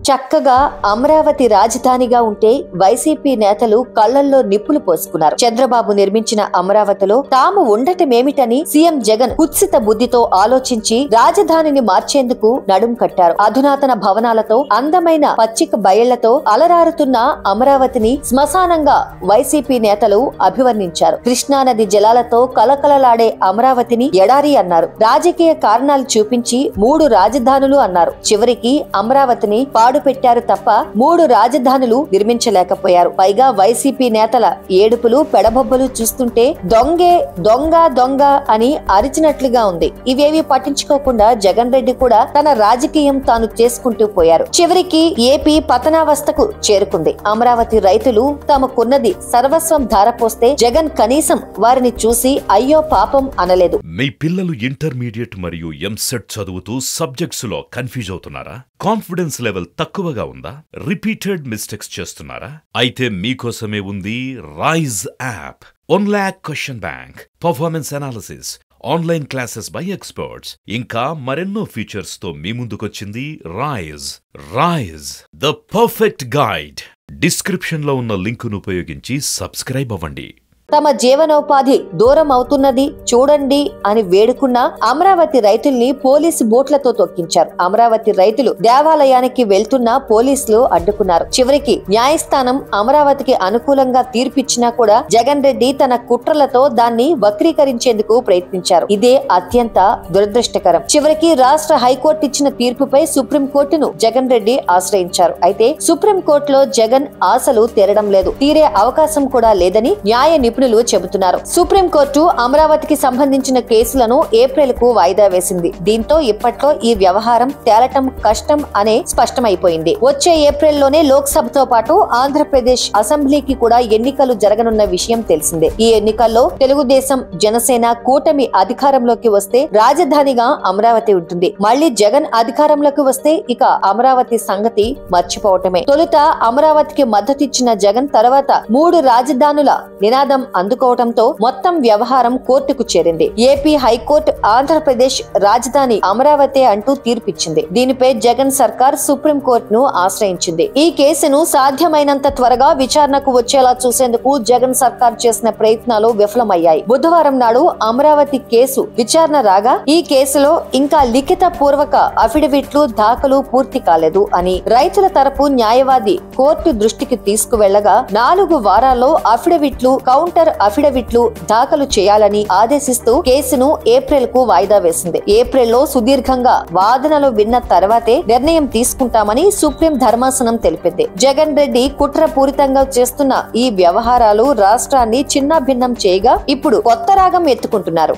చక్కగా అమరావతి రాజధానిగా ఉంటే వైసీపీ నేతలు కళ్లల్లో నిప్పులు పోసుకున్నారు చంద్రబాబు నిర్మించిన అమరావతిలో తాము ఉండటమేమిటని సీఎం జగన్ కుత్సిత బుద్ధితో ఆలోచించి రాజధానిని మార్చేందుకు నడుం కట్టారు అధునాతన భవనాలతో అందమైన పచ్చిక బయళ్లతో అలరారుతున్న అమరావతిని శ్మశానంగా వైసీపీ నేతలు అభివర్ణించారు కృష్ణానది జలాలతో కలకలలాడే అమరావతిని ఎడారి అన్నారు రాజకీయ కారణాలు చూపించి మూడు రాజధానులు అన్నారు చివరికి అమరావతిని పాడు పెట్టారు తప్ప మూడు రాజధానులు నిర్మించలేకపోయారు పైగా వైసీపీ నేతల ఏడుపులు పెడబొబ్బలు చూస్తుంటే దొంగే దొంగ దొంగ అని అరిచినట్లుగా ఉంది ఇవేవి పట్టించుకోకుండా జగన్ రెడ్డి కూడా తన రాజకీయం తాను చేసుకుంటూ పోయారు చివరికి ఏపీ పతనావస్థకు చేరుకుంది అమరావతి రైతులు తమకున్నది సర్వస్వం ధారపోస్తే జగన్ కనీసం వారిని చూసి అయ్యో పాపం అనలేదు మీ పిల్లలు ఇంటర్మీడియట్ మరియు ఎంసెట్ చదువుతూ సబ్జెక్ట్స్ లో కన్ఫ్యూజ్ అవుతున్నారా కాన్ఫిడెన్స్ లెవెల్ తక్కువగా ఉందా రిపీటెడ్ మిస్టేక్స్ చేస్తున్నారా అయితే మీకోసమే ఉంది Rise app one lakh question bank performance analysis online classes by experts ఇంకా మరెన్నో ఫీచర్స్ తో మీ ముందుకొచ్చింది Rise Rise the perfect guide description లో ఉన్న లింకును ఉపయోగించి సబ్స్క్రైబ్ అవ్వండి తమ జీవనోపాధి దూరం అవుతున్నది చూడండి అని వేడుకున్న అమరావతి రైతుల్ని పోలీసు బోట్లతో తొక్కించారు అమరావతి రైతులు దేవాలయానికి వెళ్తున్న పోలీసులు అడ్డుకున్నారు చివరికి న్యాయస్థానం అమరావతికి అనుకూలంగా తీర్పిచ్చినా కూడా జగన్ రెడ్డి తన కుట్రలతో దాన్ని వక్రీకరించేందుకు ప్రయత్నించారు ఇదే అత్యంత దురదృష్టకరం చివరికి రాష్ట్ర హైకోర్టు ఇచ్చిన తీర్పుపై సుప్రీంకోర్టును జగన్ రెడ్డి ఆశ్రయించారు అయితే సుప్రీంకోర్టులో జగన్ ఆశలు తీరడం లేదు తీరే అవకాశం కూడా లేదని న్యాయ నిపుణులు చెబుతున్నారు సుప్రీంకోర్టు అమరావతికి సంబంధించిన కేసులను ఏప్రిల్ కు వాయిదా వేసింది దీంతో ఇప్పట్లో ఈ వ్యవహారం తేలటం కష్టం అనే స్పష్టమైపోయింది వచ్చే ఏప్రిల్లోనే లోక్సభతో పాటు ఆంధ్రప్రదేశ్ అసెంబ్లీకి కూడా ఎన్నికలు జరగనున్న విషయం తెలిసిందే ఈ ఎన్నికల్లో తెలుగుదేశం జనసేన కూటమి అధికారంలోకి వస్తే రాజధానిగా అమరావతి ఉంటుంది మళ్లీ జగన్ అధికారంలోకి వస్తే ఇక అమరావతి సంగతి మర్చిపోవటమే తొలుత అమరావతికి మద్దతిచ్చిన జగన్ తర్వాత మూడు రాజధానుల నినాదం అందుకోవడంతో మొత్తం వ్యవహారం కోర్టుకు చేరింది ఏపీ హైకోర్టు ఆంధ్రప్రదేశ్ రాజధాని అమరావతి అంటూ తీర్పిచ్చింది దీనిపై జగన్ సర్కార్ సుప్రీం కోర్టును ఆశ్రయించింది ఈ కేసును సాధ్యమైనంత త్వరగా విచారణకు వచ్చేలా చూసేందుకు జగన్ సర్కార్ చేసిన ప్రయత్నాలు విఫలమయ్యాయి బుధవారం నాడు అమరావతి కేసు విచారణ రాగా ఈ కేసులో ఇంకా లిఖిత పూర్వక అఫిడవిట్లు దాఖలు పూర్తి కాలేదు అని రైతుల తరపు న్యాయవాది కోర్టు దృష్టికి తీసుకువెళ్లగా నాలుగు వారాల్లో అఫిడవిట్లు కౌంటర్ అఫిడవిట్లు దాఖలు చేయాలని ఆదేశిస్తూ కేసును ఏప్రిల్ కు వాయిదా వేసింది ఏప్రిల్ లో సుదీర్ఘంగా వాదనలు విన్న తర్వాతే నిర్ణయం తీసుకుంటామని సుప్రీం ధర్మాసనం తెలిపింది జగన్ రెడ్డి కుట్రపూరితంగా చేస్తున్న ఈ వ్యవహారాలు రాష్ట్రాన్ని చిన్నాభిన్నం చేయగా ఇప్పుడు కొత్త రాగం ఎత్తుకుంటున్నారు